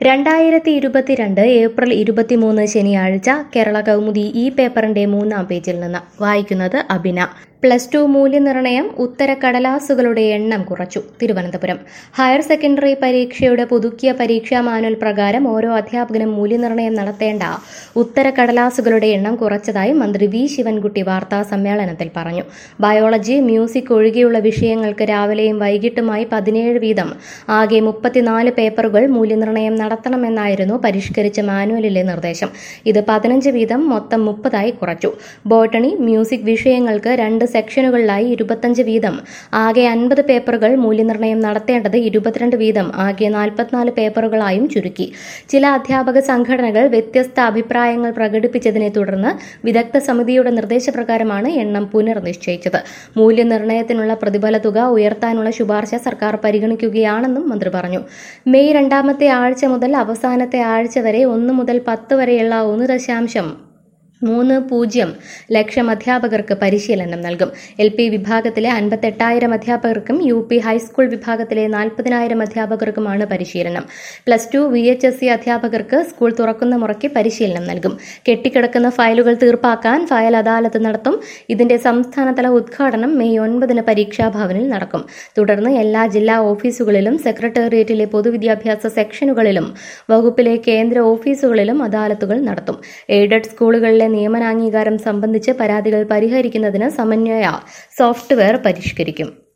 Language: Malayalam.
രണ്ടായിരത്തി ഇരുപത്തിരണ്ട് ഏപ്രിൽ ഇരുപത്തിമൂന്ന് ശനിയാഴ്ച കേരള കൗമുദി ഈ പേപ്പറിന്റെ മൂന്നാം പേജിൽ നിന്ന് വായിക്കുന്നത് അബിന പ്ലസ് ടു മൂല്യനിർണ്ണയം ഉത്തരക്കടലാസുകളുടെ എണ്ണം കുറച്ചു തിരുവനന്തപുരം ഹയർ സെക്കൻഡറി പരീക്ഷയുടെ പുതുക്കിയ പരീക്ഷാ മാനുവൽ പ്രകാരം ഓരോ അധ്യാപകനും മൂല്യനിർണ്ണയം നടത്തേണ്ട ഉത്തരക്കടലാസുകളുടെ എണ്ണം കുറച്ചതായി മന്ത്രി വി ശിവൻകുട്ടി വാർത്താ സമ്മേളനത്തിൽ പറഞ്ഞു ബയോളജി മ്യൂസിക് ഒഴികെയുള്ള വിഷയങ്ങൾക്ക് രാവിലെയും വൈകിട്ടുമായി പതിനേഴ് വീതം ആകെ മുപ്പത്തിനാല് പേപ്പറുകൾ മൂല്യനിർണ്ണയം നടത്തണമെന്നായിരുന്നു പരിഷ്കരിച്ച മാനുവലിലെ നിർദ്ദേശം ഇത് പതിനഞ്ച് വീതം മൊത്തം മുപ്പതായി കുറച്ചു ബോട്ടണി മ്യൂസിക് വിഷയങ്ങൾക്ക് രണ്ട് സെക്ഷനുകളിലായി ഇരുപത്തഞ്ച് വീതം ആകെ അൻപത് പേപ്പറുകൾ മൂല്യനിർണ്ണയം നടത്തേണ്ടത് ഇരുപത്തിരണ്ട് വീതം ആകെ നാൽപ്പത്തിനാല് പേപ്പറുകളായും ചുരുക്കി ചില അധ്യാപക സംഘടനകൾ വ്യത്യസ്ത അഭിപ്രായങ്ങൾ പ്രകടിപ്പിച്ചതിനെ തുടർന്ന് വിദഗ്ധ സമിതിയുടെ നിർദ്ദേശപ്രകാരമാണ് എണ്ണം പുനർനിശ്ചയിച്ചത് മൂല്യനിർണ്ണയത്തിനുള്ള പ്രതിഫല തുക ഉയർത്താനുള്ള ശുപാർശ സർക്കാർ പരിഗണിക്കുകയാണെന്നും മന്ത്രി പറഞ്ഞു മെയ് രണ്ടാമത്തെ ആഴ്ച മുതൽ അവസാനത്തെ ആഴ്ച വരെ ഒന്ന് മുതൽ പത്ത് വരെയുള്ള ഒന്ന് ദശാംശം മൂന്ന് പൂജ്യം ലക്ഷം അധ്യാപകർക്ക് പരിശീലനം നൽകും എൽ പി വിഭാഗത്തിലെ അൻപത്തെട്ടായിരം അധ്യാപകർക്കും യു പി ഹൈസ്കൂൾ വിഭാഗത്തിലെ നാൽപ്പതിനായിരം അധ്യാപകർക്കുമാണ് പരിശീലനം plus two V H S C അധ്യാപകർക്ക് സ്കൂൾ തുറക്കുന്ന മുറയ്ക്ക് പരിശീലനം നൽകും കെട്ടിക്കിടക്കുന്ന ഫയലുകൾ തീർപ്പാക്കാൻ ഫയൽ അദാലത്ത് നടത്തും ഇതിന്റെ സംസ്ഥാനതല ഉദ്ഘാടനം മെയ് ഒൻപതിന് പരീക്ഷാഭവനിൽ നടക്കും തുടർന്ന് എല്ലാ ജില്ലാ ഓഫീസുകളിലും സെക്രട്ടേറിയറ്റിലെ പൊതുവിദ്യാഭ്യാസ സെക്ഷനുകളിലും വകുപ്പിലെ കേന്ദ്ര ഓഫീസുകളിലും അദാലത്തുകൾ നടത്തും എയ്ഡഡ് സ്കൂളുകളിലെ നിയമനാംഗീകാരം സംബന്ധിച്ച് പരാതികൾ പരിഹരിക്കുന്നതിന് സമന്വയ സോഫ്റ്റ്വെയർ പരിഷ്കരിക്കും